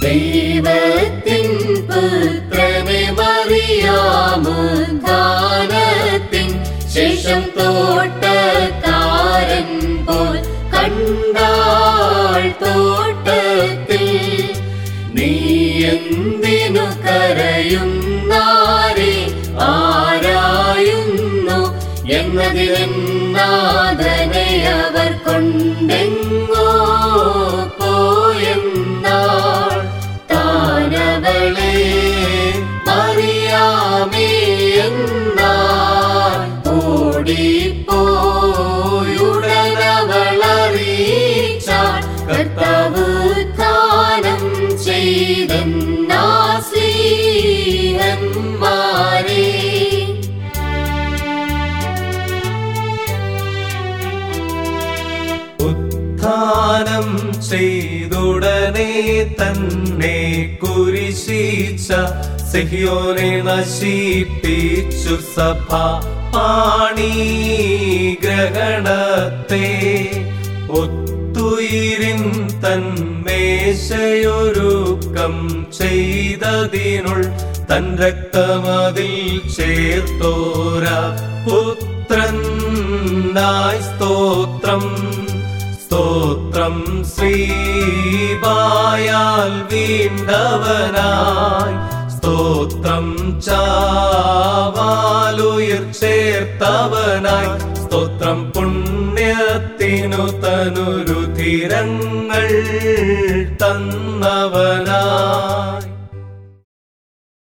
ദൈവത്തിൻ പുത്രനെ മറിയാമുദ്ധാനത്തിൻ ശേഷം തോട്ടക്കാരൻ പോൽ കണ്ടാൾ തോട്ടത്തിൽ നീ എന്തിനു കരയുന്നാരെ ആരായുന്നു എന്നതിനെന്നാഥനെ അവർ കൊണ്ടെങ്ങോ പോയെന്നാൾ താനവളെ മറിയാമേ എന്നാൽ ഓടിപ്പോയുടനവളറിയിച്ചാൾ കർത്താവ് ദാനം ചെയ്തെന്നാസ്ലീഹന്മാരെ ഉത്ഥാനം ചെയ്തുടനെ തന്നെ കുരിശിച്ച സെഹിയോനെ നശിപ്പിച്ചു സഭ പാണി ഗ്രഹണത്തെ ഒത്തുയിരിൻ തന്മേശയൊരുക്കം ചെയ്തതിനുൾ തൻ രക്തമതിൽ ചേർത്തോര പുത്രനായി സ്തോത്രം സ്തോത്രം ശ്രീബായാൽ വീണ്ടവനായി സ്തോത്രം ചാവാലുയർ ചേർത്തവനായി സ്തോത്രം പുണ്യത്തിനു തനുരുധിരങ്ങൾ തന്നവനായി